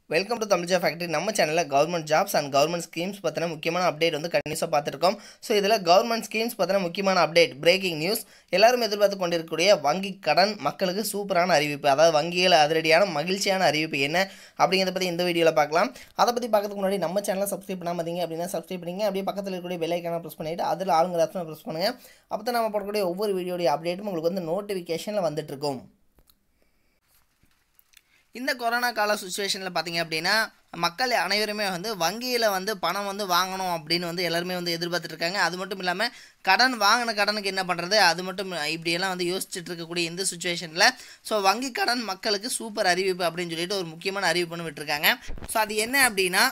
welcome to Tamil job factory நம்ம சேனலில் government jobs and government schemes பற்றின முக்கியமான அப்டேட் வந்து கண்டினியூஸாக பார்த்துருக்கோம் ஸோ இதில் கவர்மெண்ட் ஸ்கீம்ஸ் பற்றின முக்கியமான அப்டேட் பிரேக்கிங் நியூஸ் எல்லாரும் எதிர்பார்த்து கொண்டிருக்கக்கூடிய வங்கி கடன் மக்களுக்கு சூப்பரான அறிவிப்பு அதாவது வங்கியில் அதிரடியான மகிழ்ச்சியான அறிவிப்பு என்ன அப்படிங்கிறத பற்றி இந்த வீடியோவில் பார்க்கலாம் அதை பற்றி பார்க்கறதுக்கு முன்னாடி நம்ம சேனலை சப்ஸ்கிரைப் பண்ணாமல் இருந்தீங்க அப்படின்னா சப்ஸ்கிரைப் பண்ணிங்க அப்படியே பக்கத்தில் இருக்கக்கூடிய பெல் ஐக்கான ப்ரெஸ் பண்ணிவிட்டு அதில் ஆளுங்கிற ஆப்ஷனை ப்ரெஸ் பண்ணுங்கள் அப்போ தான் நம்ம போடக்கூடிய ஒவ்வொரு வீடியோடைய அப்டேட்டும் உங்களுக்கு வந்து நோட்டிஃபிகேஷனில் வந்துட்டு இருக்கும் இந்த கொரோனா கால சுச்சுவேஷனில் பார்த்தீங்க அப்படின்னா மக்கள் அனைவருமே வந்து வங்கியில் வந்து பணம் வந்து வாங்கணும் அப்படின்னு வந்து எல்லாருமே வந்து எதிர்பார்த்துட்டு இருக்காங்க அது மட்டும் இல்லாமல் கடன் வாங்கின கடனுக்கு என்ன பண்ணுறது அது மட்டும் இப்படியெல்லாம் வந்து யோசிச்சுட்டு இருக்கக்கூடிய இந்த சுச்சுவேஷனில் ஸோ வங்கி கடன் மக்களுக்கு சூப்பர் அறிவிப்பு அப்படின்னு சொல்லிட்டு ஒரு முக்கியமான அறிவிப்புன்னு விட்டுருக்காங்க ஸோ அது என்ன அப்படின்னா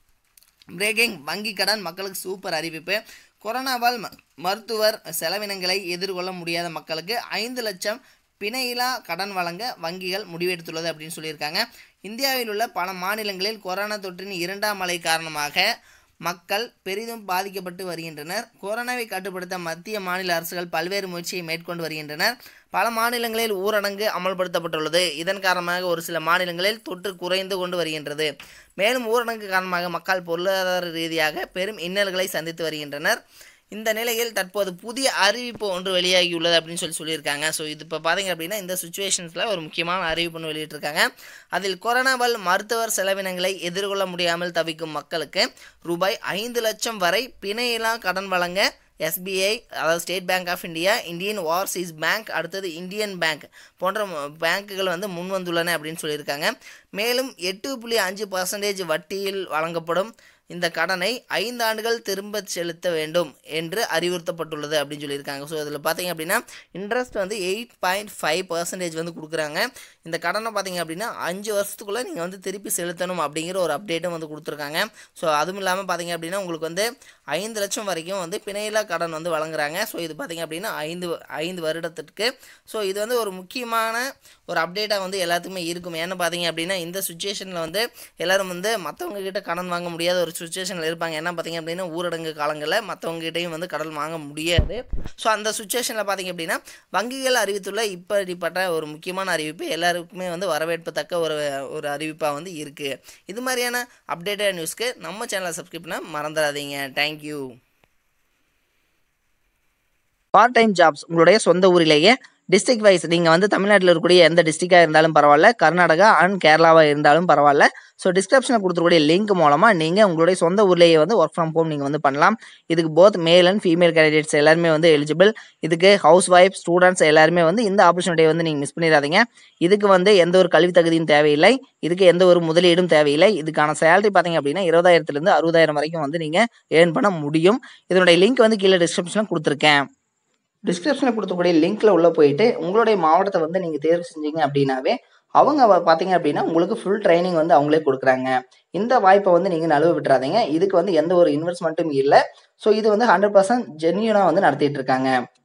பிரேக்கிங் வங்கி கடன் மக்களுக்கு சூப்பர் அறிவிப்பு கொரோனாவால் ம- மருத்துவர் செலவினங்களை எதிர்கொள்ள முடியாத மக்களுக்கு ஐந்து லட்சம் பிணையிலா கடன் வழங்க வங்கிகள் முடிவெடுத்துள்ளது அப்படின்னு சொல்லியிருக்காங்க இந்தியாவில் உள்ள பல மாநிலங்களில் கொரோனா தொற்றின் இரண்டாம் அலை காரணமாக மக்கள் பெரிதும் பாதிக்கப்பட்டு வருகின்றனர் கொரோனாவை கட்டுப்படுத்த மத்திய மாநில அரசுகள் பல்வேறு முயற்சியை மேற்கொண்டு வருகின்றனர் பல மாநிலங்களில் ஊரடங்கு அமல்படுத்தப்பட்டுள்ளது இதன் காரணமாக ஒரு சில மாநிலங்களில் தொற்று குறைந்து கொண்டு வருகின்றது மேலும் ஊரடங்கு காரணமாக மக்கள் பொருளாதார ரீதியாக பெரும் இன்னல்களை சந்தித்து வருகின்றனர் இந்த நிலையில் தற்போது புதிய அறிவிப்பு ஒன்று வெளியாகியுள்ளது அப்படின்னு சொல்லி சொல்லியிருக்காங்க ஸோ இது இப்போ பார்த்தீங்க அப்படின்னா இந்த சுச்சுவேஷன்ஸில் ஒரு முக்கியமான அறிவிப்பு ஒன்று வெளியிட்டிருக்காங்க அதில் கொரோனாவால் மருத்துவர் செலவினங்களை எதிர்கொள்ள முடியாமல் தவிக்கும் மக்களுக்கு ரூபாய் ஐந்து லட்சம் வரை பிணையில்லா கடன் வழங்க எஸ்பிஐ அதாவது State Bank of India Indian Overseas Bank அடுத்தது இந்தியன் பேங்க் போன்ற ம- பேங்க்குகள் வந்து முன் வந்துள்ளன அப்படின்னு சொல்லியிருக்காங்க மேலும் எட்டு புள்ளி அஞ்சு பர்சன்டேஜ் வட்டியில் வழங்கப்படும் இந்த கடனை ஐந்து ஆண்டுகள் திரும்ப செலுத்த வேண்டும் என்று அறிவுறுத்தப்பட்டுள்ளது அப்படின்னு சொல்லியிருக்காங்க ஸோ இதில் பார்த்தீங்க அப்படின்னா இன்ட்ரெஸ்ட் வந்து எயிட் பாயிண்ட் ஃபைவ் பர்சன்டேஜ் வந்து கொடுக்குறாங்க இந்த கடனை பார்த்தீங்க அப்படின்னா அஞ்சு வருஷத்துக்குள்ளே நீங்கள் வந்து திருப்பி செலுத்தணும் அப்படிங்கிற ஒரு அப்டேட்டும் வந்து கொடுத்துருக்காங்க ஸோ அதுவும் இல்லாமல் பார்த்தீங்க அப்படின்னா உங்களுக்கு வந்து ஐந்து லட்சம் வரைக்கும் வந்து பிணையில்லா கடன் வந்து வழங்குறாங்க ஸோ இது பார்த்தீங்க அப்படின்னா ஐந்து ஐந்து வருடத்திற்கு ஸோ இது வந்து ஒரு முக்கியமான ஒரு அப்டேட்டாக வந்து எல்லாத்துக்குமே இருக்கும் ஏன்னு பார்த்தீங்க அப்படின்னா இந்த சுச்சுவேஷனில் வந்து எல்லாரும் வந்து மற்றவங்க கிட்ட கடன் வாங்க முடியாத ஒரு சுச்சுவேஷனில் இருப்பாங்க என்ன பார்த்தீங்க அப்படின்னா ஊரடங்கு காலங்களில் மற்றவங்க கிட்டையும் வந்து கடன் வாங்க முடியாது ஸோ அந்த சுச்சுவேஷனில் பார்த்தீங்க அப்படின்னா வங்கிகள் அறிவித்துள்ள இப்படிப்பட்ட ஒரு முக்கியமான அறிவிப்பு எல்லாருக்குமே வந்து வரவேற்பத்தக்க ஒரு ஒரு அறிவிப்பாக வந்து இருக்குது இது மாதிரியான அப்டேட்டட் நியூஸ்க்கு நம்ம சேனலை சப்ஸ்கிரைப் பண்ண மறந்துடாதீங்க தேங்க்யூ பார்ட் டைம் ஜாப்ஸ் உங்களுடைய சொந்த ஊரிலேயே டிஸ்ட்ரிக்ட் வைஸ் நீங்கள் வந்து தமிழ்நாட்டில் இருக்கக்கூடிய எந்த டிஸ்ட்ரிக்டாக இருந்தாலும் பரவாயில்ல கர்நாடகா அண்ட் கேரளாவாக இருந்தாலும் பரவாயில்ல ஸோ டிஸ்கிரிப்ஷனில் கொடுத்துருக்கூடிய லிங்க் மூலமாக நீங்கள் உங்களுடைய சொந்த ஊர்லேயே வந்து ஒர்க் ஃப்ரம் ஹோம் நீங்கள் வந்து பண்ணலாம் இதுக்கு both male and female candidates எல்லாருமே வந்து எலிஜிபிள் இதுக்கு ஹவுஸ் ஒய்ஃப் ஸ்டூடெண்ட்ஸ் எல்லாருமே வந்து இந்த ஆப்பர்ச்சுனிட்டியை வந்து நீங்கள் மிஸ் பண்ணிடாதீங்க இதுக்கு வந்து எந்த ஒரு கல்வி தகுதியும் தேவையில்லை இதுக்கு எந்த ஒரு முதலீடும் தேவையில்லை இதுக்கான சேலரி பார்த்தீங்க அப்படின்னா இருபதாயிரத்துலேருந்து அறுபதாயிரம் வரைக்கும் வந்து நீங்கள் ஏர்ன் பண்ண முடியும் இதனுடைய லிங்க் வந்து கீழே டிஸ்கிரிப்ஷனில் கொடுத்துருக்கேன் டிஸ்கிரிப்ஷனில் கொடுத்தக்கூடிய லிங்க்ல உள்ள போயிட்டு உங்களுடைய மாவட்டத்தை வந்து நீங்கள் தேர்வு செஞ்சீங்க அப்படின்னாவே அவங்க வ- பார்த்தீங்க அப்படின்னா உங்களுக்கு ஃபுல் ட்ரைனிங் வந்து அவங்களே கொடுக்குறாங்க இந்த வாய்ப்பை வந்து நீங்கள் நழுவ விட்டுறாதீங்க இதுக்கு வந்து எந்த ஒரு இன்வெஸ்ட்மெண்ட்டும் இல்லை ஸோ இது வந்து ஹண்ட்ரட் பர்சன்ட் ஜென்யூனாக வந்து நடத்திட்டு இருக்காங்க